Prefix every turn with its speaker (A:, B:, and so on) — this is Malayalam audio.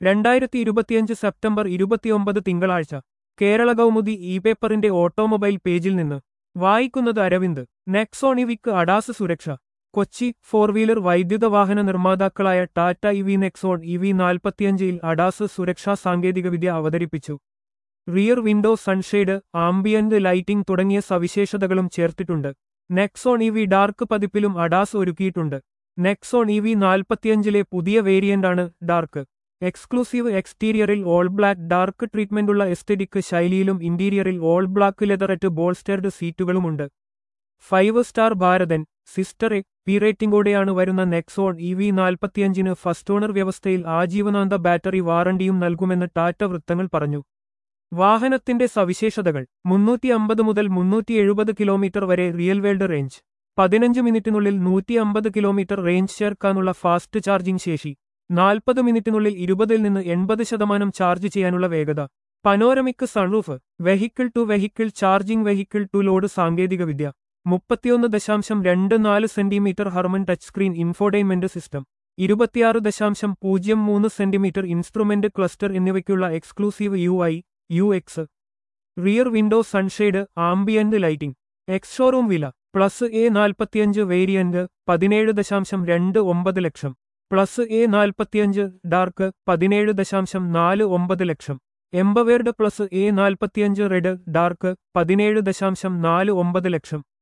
A: രണ്ടായിരത്തി ഇരുപത്തിയഞ്ച് സെപ്റ്റംബർ ഇരുപത്തിയൊമ്പത് തിങ്കളാഴ്ച കേരള കൗമുദി ഇ പേപ്പറിന്റെ ഓട്ടോമൊബൈൽ പേജിൽ നിന്ന് വായിക്കുന്നത് അരവിന്ദ് നെക്സോണിവിക്ക് അഡാസ് സുരക്ഷ കൊച്ചി ഫോർ വീലർ വൈദ്യുത വാഹന നിർമ്മാതാക്കളായ Tata E V Nexon E V നാൽപ്പത്തിയഞ്ചിൽ അഡാസ് സുരക്ഷാ സാങ്കേതികവിദ്യ അവതരിപ്പിച്ചു rear window sunshade ambient lighting തുടങ്ങിയ സവിശേഷതകളും ചേർത്തിട്ടുണ്ട് നെക്സോൺ ഇ വി ഡാർക്ക് പതിപ്പിലും അഡാസ് ഒരുക്കിയിട്ടുണ്ട് നെക്സോൺ ഇ വി നാൽപ്പത്തിയഞ്ചിലെ പുതിയ വേരിയന്റാണ് ഡാർക്ക് എക്സ്ക്ലൂസീവ് എക്സ്റ്റീരിയറിൽ ഓൾ ബ്ലാക്ക് ഡാർക്ക് ട്രീറ്റ്മെന്റുള്ള എസ്തെറ്റിക് ശൈലിയിലും ഇന്റീരിയറിൽ ഓൾ ബ്ലാക്ക് ലെതററ്റ് ബോൾസ്റ്റേർഡ് സീറ്റുകളുമുണ്ട് ഫൈവ് സ്റ്റാർ ഭാരതൻ സിസ്റ്റർ എ പി റേറ്റിംഗോടെയാണ് വരുന്ന നെക്സോൺ ഇ വി നാൽപ്പത്തിയഞ്ചിന് ഫസ്റ്റ് ഓണർ വ്യവസ്ഥയിൽ ആജീവനാന്ത ബാറ്ററി വാറണ്ടിയും നൽകുമെന്ന് ടാറ്റ വൃത്തങ്ങൾ പറഞ്ഞു വാഹനത്തിന്റെ സവിശേഷതകൾ മുന്നൂറ്റി അമ്പത് മുതൽ മുന്നൂറ്റി എഴുപത് കിലോമീറ്റർ വരെ റിയൽ വേൾഡ് റേഞ്ച് പതിനഞ്ച് മിനിറ്റിനുള്ളിൽ നൂറ്റി അമ്പത് കിലോമീറ്റർ റേഞ്ച് ചേർക്കാനുള്ള ഫാസ്റ്റ് ചാർജിംഗ് ശേഷി നാൽപ്പത് മിനിറ്റിനുള്ളിൽ ഇരുപതിൽ നിന്ന് എൺപത് ശതമാനം ചാർജ് ചെയ്യാനുള്ള വേഗത panoramic sunroof vehicle to vehicle charging vehicle to load സാങ്കേതികവിദ്യ മുപ്പത്തിയൊന്ന് ദശാംശം രണ്ട് നാല് centimetre Harman touch screen infotainment system ഇരുപത്തിയാറ് ദശാംശം പൂജ്യം മൂന്ന് സെന്റിമീറ്റർ ഇൻസ്ട്രുമെന്റ് ക്ലസ്റ്റർ എന്നിവയ്ക്കുള്ള exclusive U I U X rear window sunshade ambient lighting ex showroom വില പ്ലസ് എ നാൽപ്പത്തിയഞ്ച് വേരിയന്റ് പതിനേഴ് ദശാംശം രണ്ട് ഒമ്പത് ലക്ഷം പ്ലസ് എ നാൽപ്പത്തിയഞ്ച് ഡാർക്ക് പതിനേഴ് ദശാംശം നാല് ഒമ്പത് ലക്ഷം എംബവേർഡ് പ്ലസ് എ നാൽപ്പത്തിയഞ്ച് റെഡ് ഡാർക്ക് പതിനേഴ് ദശാംശം നാല് ഒമ്പത് ലക്ഷം